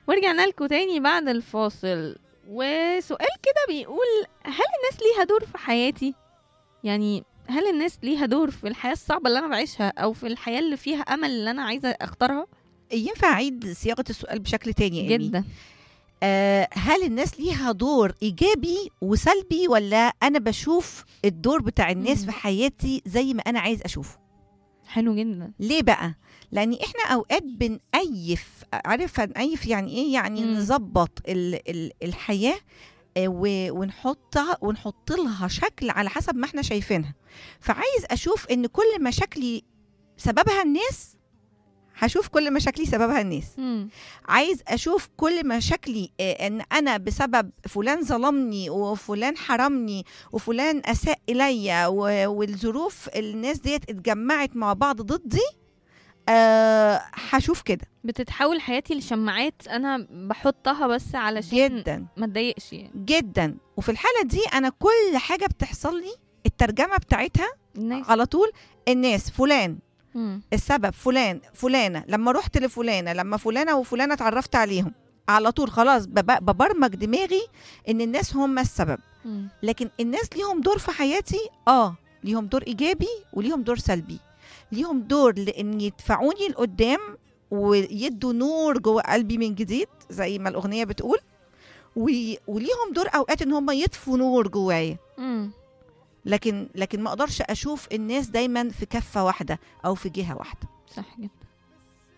ورجعنا لكم تاني بعد الفاصل وسؤال كده بيقول هل الناس ليها دور في حياتي يعني هل الناس ليها دور في الحياة الصعبة اللي أنا بعيشها أو في الحياة اللي فيها أمل اللي أنا عايزة أختارها ينفع اعيد صياغه السؤال بشكل تاني يا إيمي؟ جدا آه هل الناس ليها دور ايجابي وسلبي ولا انا بشوف الدور بتاع الناس مم. في حياتي زي ما انا عايز اشوفه حلو جدا ليه بقى لان احنا اوقات بنأيف عارف هنأيف يعني ايه يعني مم. نظبط ال ال الحياه آه، و- ونحطها ونحط لها شكل على حسب ما احنا شايفينها فعايز اشوف ان كل مشاكلي سببها الناس هشوف كل مشاكلي سببها الناس مم. عايز اشوف كل مشاكلي آه، ان انا بسبب فلان ظلمني وفلان حرمني وفلان اساء الي و- والظروف الناس ديت اتجمعت مع بعض ضدي أه هشوف كده بتتحول حياتي لشماعات أنا بحطها بس علشان جدا ما اتضايقش يعني جدا وفي الحاله دي انا كل حاجه بتحصل لي الترجمه بتاعتها الناس على طول الناس فلان مم. السبب فلان فلانه لما رحت لفلانه لما فلانه وفلانه اتعرفت عليهم على طول خلاص بب- ببرمج دماغي ان الناس هم السبب مم. لكن الناس ليهم دور في حياتي اه ليهم دور ايجابي وليهم دور سلبي ليهم دور لان يدفعوني لقدام ويدوا نور جوه قلبي من جديد زي ما الاغنيه بتقول وي- وليهم دور اوقات ان هم يطفوا نور جوايا مم. لكن لكن ما اقدرش اشوف الناس دايما في كفه واحده او في جهه واحده صح جدا